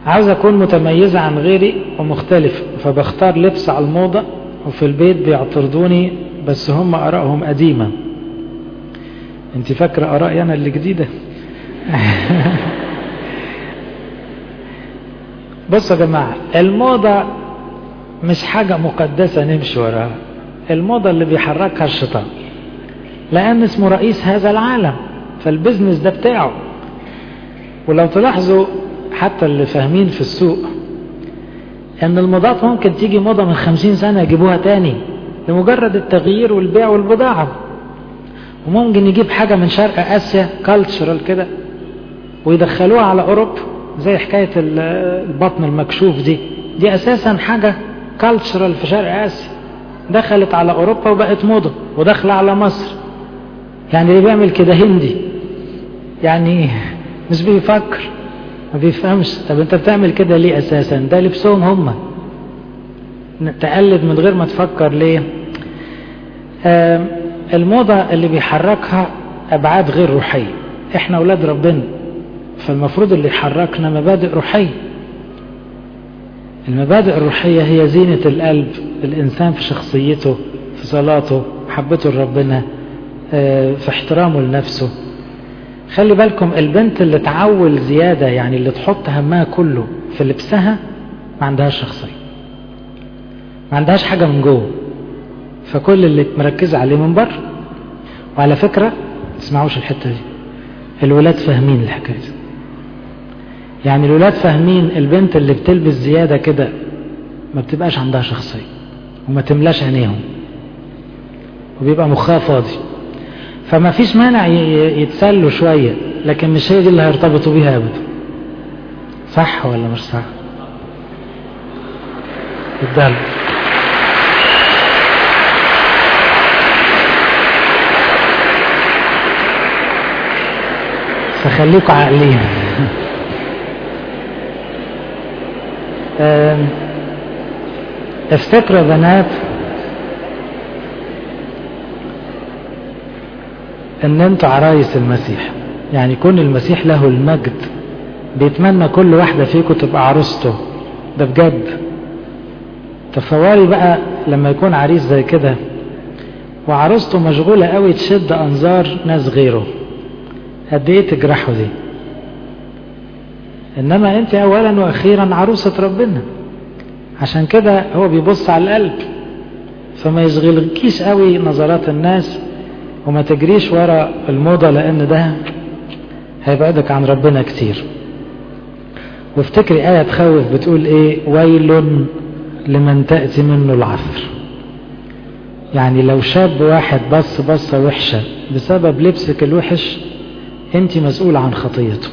عاوز أكون متميزة عن غيري ومختلف فبختار لبس على الموضة وفي البيت بيعترضوني بس هم آرائهم قديمة انت فاكرة آرائي أنا اللي جديدة بصوا يا جماعة الموضة مش حاجة مقدسة نمشي وراها الموضة اللي بيحركها الشيطان لأن اسمه رئيس هذا العالم فالبزنس ده بتاعه ولو تلاحظوا حتى اللي فاهمين في السوق ان الموضات ممكن تيجي موضة من خمسين سنة يجيبوها تاني لمجرد التغيير والبيع والبضاعة وممكن يجيب حاجة من شرق اسيا كالتشرال كده ويدخلوها على اوروبا زي حكاية البطن المكشوف دي دي اساسا حاجة كالتشرال في شرق اسيا دخلت على اوروبا وبقت موضة ودخل على مصر يعني اللي بيعمل كده هندي يعني مش بيفكر ما بيفهمش طب انت بتعمل كده ليه اساسا ده لبسهم هم تقلد من غير ما تفكر ليه آه الموضة اللي بيحركها ابعاد غير روحية احنا اولاد ربنا فالمفروض اللي يحركنا مبادئ روحية المبادئ الروحية هي زينة القلب الانسان في شخصيته في صلاته محبته لربنا آه في احترامه لنفسه خلي بالكم البنت اللي تعول زيادة يعني اللي تحط همها كله في لبسها ما عندهاش شخصية ما عندهاش حاجة من جوه فكل اللي مركزة عليه من بره وعلى فكرة تسمعوش الحتة دي الولاد فاهمين الحكاية دي يعني الولاد فاهمين البنت اللي بتلبس زيادة كده ما بتبقاش عندها شخصية وما تملاش عينيهم وبيبقى مخها فاضي فما فيش مانع يتسلوا شوية لكن مش هي دي اللي هيرتبطوا بيها أبدا صح ولا مش صح الدل فخليكوا عاقلين افتكروا يا بنات ان انتوا عرايس المسيح يعني يكون المسيح له المجد بيتمنى كل واحدة فيكم تبقى عروسته ده بجد تصوري بقى لما يكون عريس زي كده وعروسته مشغولة قوي تشد انظار ناس غيره قد ايه تجرحه دي انما انت اولا واخيرا عروسة ربنا عشان كده هو بيبص على القلب فما يشغلكيش قوي نظرات الناس وما تجريش ورا الموضة لأن ده هيبعدك عن ربنا كتير وافتكري آية تخوف بتقول إيه ويل لمن تأتي منه العثر يعني لو شاب واحد بص بصة وحشة بسبب لبسك الوحش انت مسؤول عن خطيته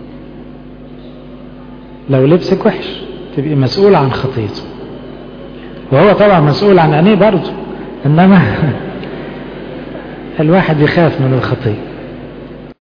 لو لبسك وحش تبقي مسؤول عن خطيته وهو طبعا مسؤول عن عينيه برضه انما الواحد يخاف من الخطيه